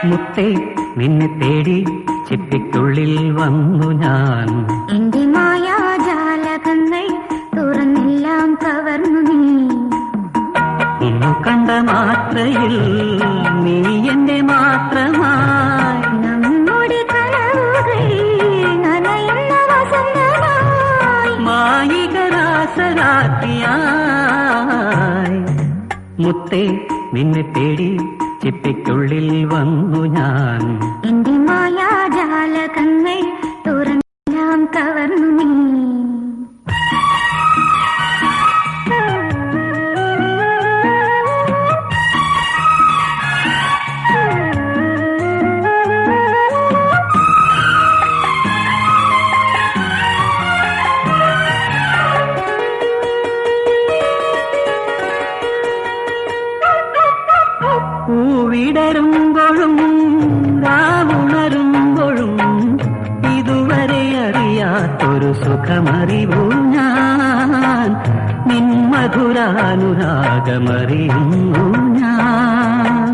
മുത്തേ നിന്നെ തേടി ചിപ്പിക്കുള്ളിൽ വന്നു ഞാൻ എന്റെ മായാജാലകങ്ങൾ തുറന്നെല്ലാം കവർന്നു നീ ഒന്നു കണ്ട മാത്രയിൽ നീ എന്റെ മാത്രമായി നമ്മുടെ കനവുകൾ നനയുന്ന വസന്തമായി മായികരാസരാത്രിയായി മുത്തേ നിന്നെ തേടി ചിപ്പിക്കുള്ളിൽ വന്നു ഞാൻ എന്റെ മായാജാലകങ്ങൾ തുറന്നെല്ലാം കവർന്നു നീ പൂവിടരുമ്പോഴും രാവുണരുമ്പോഴും ഇതുവരെ അറിയാത്തൊരു സുഖമറിവു ഞാൻ നിൻ മധുരാനുരാഗമറിയുന്നു ഞാൻ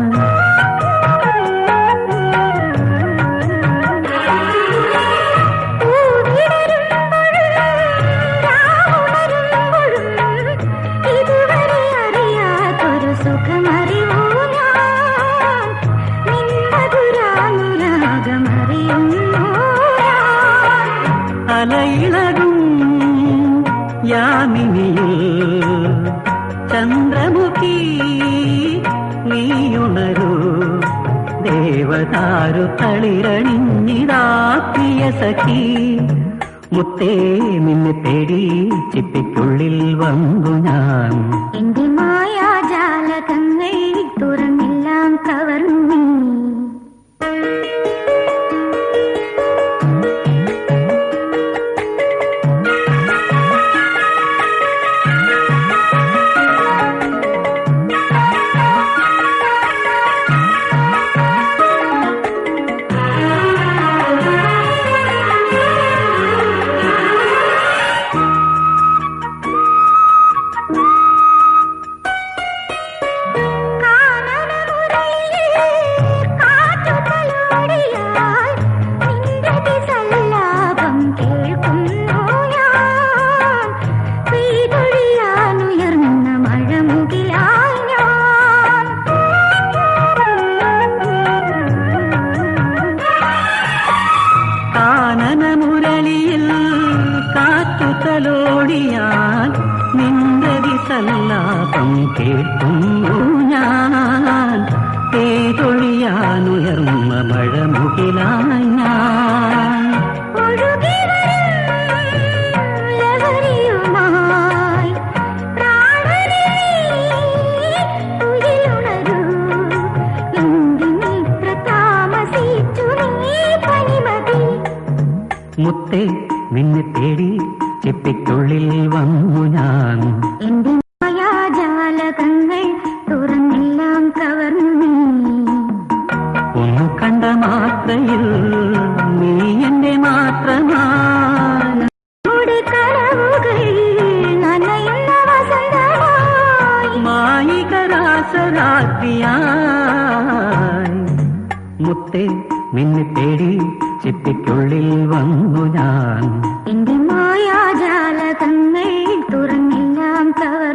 ഇതുവരെ അറിയാത്തൊരു സുഖമറിവൂ ഞാൻ നിൻ മധുരാനുരാഗമറിയുന്നു ഞാൻ. അലയിളകും യാമിനിയിൽ ചന്ദ്രമുഖി നീയുണരൂ ദേവതാരു തളിരണിഞ്ഞിതാ പ്രിയ സഖി മുത്തേ നിന്നെ തേടി ചിപ്പിക്കുള്ളിൽ വന്നു ഞാൻ എന്റെ മായാജാലകങ്ങൾ തുറന്നെല്ലാം കവർന്നു നീ. കാനനമുരളിയിൽ കാറ്റു തലോടിയാൽ നിന്ദതി സല്ലാപം കേൾക്കുന്നു ഞാൻ തേതൊഴിയാനുയർന്ന മഴമുകിലായി ഞാൻ മുത്തേ നിന്നെ തേടി ചിപ്പിക്കുള്ളിൽ വന്നു ഞാൻ എന്റെ മായാജാലകങ്ങൾ തുറന്നെല്ലാം കവർന്നു നീ ഒന്നു കണ്ട മാത്രയിൽ നീ എന്റെ മാത്രമാണ് നമ്മുടെ കനവുകൾ നനയുന്ന വസന്തമായി മായികരാസരാത്രിയായി മുത്തേ നിന്നെ തേടി ചിപ്പിക്കുള്ളിൽ വന്നു ഞാൻ എന്റെ മായാജാലകങ്ങൾ തുറന്നെല്ലാം കവർന്നു